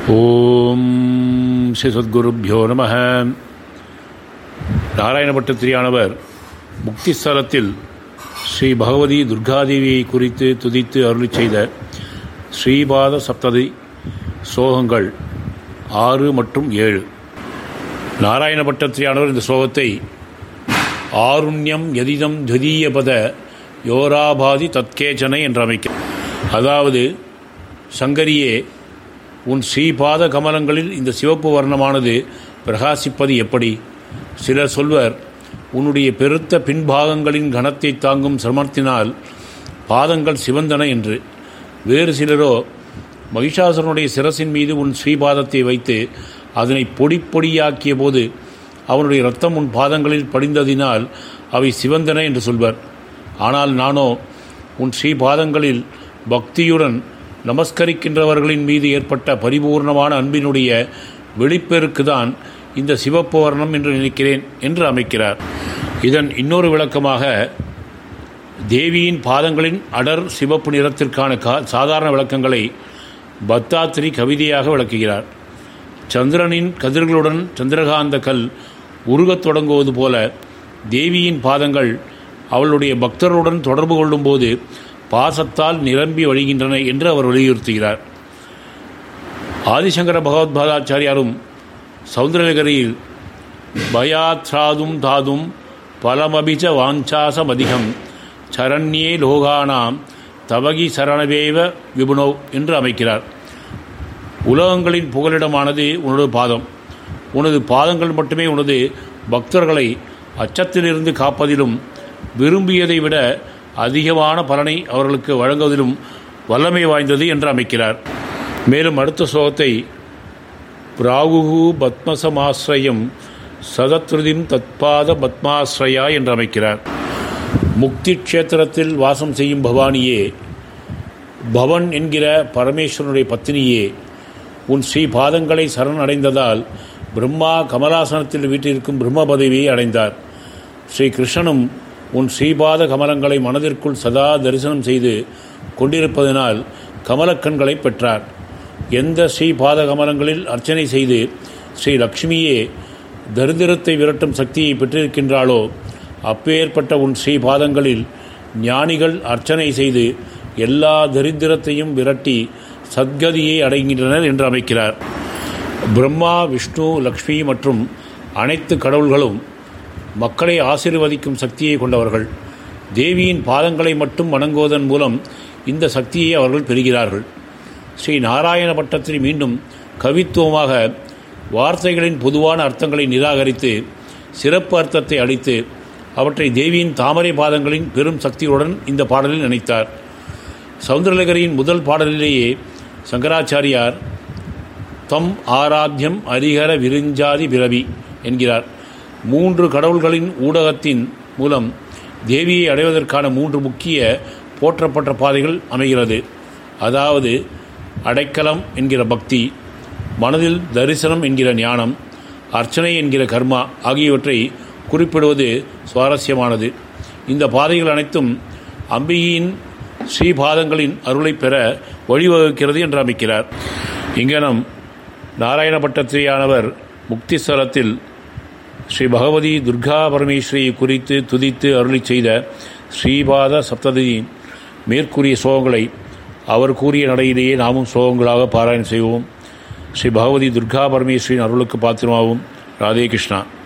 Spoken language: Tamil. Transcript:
ஓம் ஸ்ரீ சத்குருப்பியோ நம நாராயணபட்டத்திரியானவர் முக்திஸ்தலத்தில் ஸ்ரீ பகவதி துர்காதேவியை குறித்து துதித்து அருளி செய்த ஸ்ரீபாத சப்ததி ஸ்லோகங்கள் ஆறு மற்றும் ஏழு நாராயணபட்டத்திரியானவர் இந்த ஸ்லோகத்தை ஆருண்யம் எதிதம் துவதீயபத யோராபாதி தத்கேச்சனை என்று அமைக்க அதாவது சங்கரியே உன் ஸ்ரீபாத கமலங்களில் இந்த சிவப்பு வர்ணமானது பிரகாசிப்பது எப்படி சிலர் சொல்வர் உன்னுடைய பெருத்த பின்பாகங்களின் கணத்தை தாங்கும் சிரமத்தினால் பாதங்கள் சிவந்தன என்று வேறு சிலரோ மகிஷாசுரனுடைய சிரசின் மீது உன் ஸ்ரீபாதத்தை வைத்து அதனை பொடி பொடியாக்கிய போது அவனுடைய இரத்தம் உன் பாதங்களில் படிந்ததினால் அவை சிவந்தன என்று சொல்வர் ஆனால் நானோ உன் ஸ்ரீபாதங்களில் பக்தியுடன் நமஸ்கரிக்கின்றவர்களின் மீது ஏற்பட்ட பரிபூர்ணமான அன்பினுடைய வெளிப்பெருக்குதான் இந்த சிவப்பு வர்ணம் என்று நினைக்கிறேன் என்று அமைக்கிறார் இதன் இன்னொரு விளக்கமாக தேவியின் பாதங்களின் அடர் சிவப்பு நிறத்திற்கான கா சாதாரண விளக்கங்களை பத்தாத்திரி கவிதையாக விளக்குகிறார் சந்திரனின் கதிர்களுடன் சந்திரகாந்த கல் உருகத் தொடங்குவது போல தேவியின் பாதங்கள் அவளுடைய பக்தருடன் தொடர்பு கொள்ளும்போது பாசத்தால் நிரம்பி வழிகின்றன என்று அவர் வலியுறுத்துகிறார் ஆதிசங்கர பகவத்பாதாச்சாரியாரும் சௌந்தரலகரியில் பயாத்ராதும் தாதும் பலமபிச்ச வாஞ்சாசம் அதிகம் சரண்யே லோகானாம் தவகி சரணவேவ விபுனோ என்று அமைக்கிறார் உலகங்களின் புகலிடமானது உனது பாதம் உனது பாதங்கள் மட்டுமே உனது பக்தர்களை அச்சத்திலிருந்து காப்பதிலும் விரும்பியதை விட அதிகமான பலனை அவர்களுக்கு வழங்குவதிலும் வல்லமை வாய்ந்தது என்று அமைக்கிறார் மேலும் அடுத்த ஸ்லோகத்தை பிராகுகு பத்மசமாசிரயம் சதத்ருதிம் தத்பாத பத்மாஸ்ரயா என்று அமைக்கிறார் முக்தி க்ஷேத்திரத்தில் வாசம் செய்யும் பவானியே பவன் என்கிற பரமேஸ்வரனுடைய பத்தினியே உன் ஸ்ரீ பாதங்களை சரண் அடைந்ததால் பிரம்மா கமலாசனத்தில் வீட்டிற்கும் பிரம்ம பதவியை அடைந்தார் ஸ்ரீ கிருஷ்ணனும் உன் ஸ்ரீபாத கமலங்களை மனதிற்குள் சதா தரிசனம் செய்து கொண்டிருப்பதனால் கமலக்கண்களை பெற்றார் எந்த ஸ்ரீபாத கமலங்களில் அர்ச்சனை செய்து ஸ்ரீ லக்ஷ்மியே தரித்திரத்தை விரட்டும் சக்தியை பெற்றிருக்கின்றாளோ அப்பேற்பட்ட உன் ஸ்ரீபாதங்களில் ஞானிகள் அர்ச்சனை செய்து எல்லா தரித்திரத்தையும் விரட்டி சத்கதியை அடைகின்றனர் என்று அமைக்கிறார் பிரம்மா விஷ்ணு லக்ஷ்மி மற்றும் அனைத்து கடவுள்களும் மக்களை ஆசீர்வதிக்கும் சக்தியை கொண்டவர்கள் தேவியின் பாதங்களை மட்டும் வணங்குவதன் மூலம் இந்த சக்தியை அவர்கள் பெறுகிறார்கள் ஸ்ரீ நாராயண பட்டத்தில் மீண்டும் கவித்துவமாக வார்த்தைகளின் பொதுவான அர்த்தங்களை நிராகரித்து சிறப்பு அர்த்தத்தை அளித்து அவற்றை தேவியின் தாமரை பாதங்களின் பெரும் சக்தியுடன் இந்த பாடலில் நினைத்தார் சவுந்தரலகரியின் முதல் பாடலிலேயே சங்கராச்சாரியார் தம் ஆராத்தியம் அரிகர விருஞ்சாதி பிறவி என்கிறார் மூன்று கடவுள்களின் ஊடகத்தின் மூலம் தேவியை அடைவதற்கான மூன்று முக்கிய போற்றப்பட்ட பாதைகள் அமைகிறது அதாவது அடைக்கலம் என்கிற பக்தி மனதில் தரிசனம் என்கிற ஞானம் அர்ச்சனை என்கிற கர்மா ஆகியவற்றை குறிப்பிடுவது சுவாரஸ்யமானது இந்த பாதைகள் அனைத்தும் அம்பிகையின் ஸ்ரீபாதங்களின் அருளை பெற வழிவகுக்கிறது என்று அமைக்கிறார் இங்கனம் நாராயண பட்டத்திரியானவர் முக்திஸ்தலத்தில் ஸ்ரீ பகவதி துர்கா பரமேஸ்வரியை குறித்து துதித்து அருளி செய்த ஸ்ரீபாத சப்ததி மேற்கூறிய சோகங்களை அவர் கூறிய நடையிலேயே நாமும் சோகங்களாக பாராயணம் செய்வோம் ஸ்ரீ பகவதி துர்கா பரமேஸ்வரியின் அருளுக்கு பாத்திரமாகவும் ராதே கிருஷ்ணா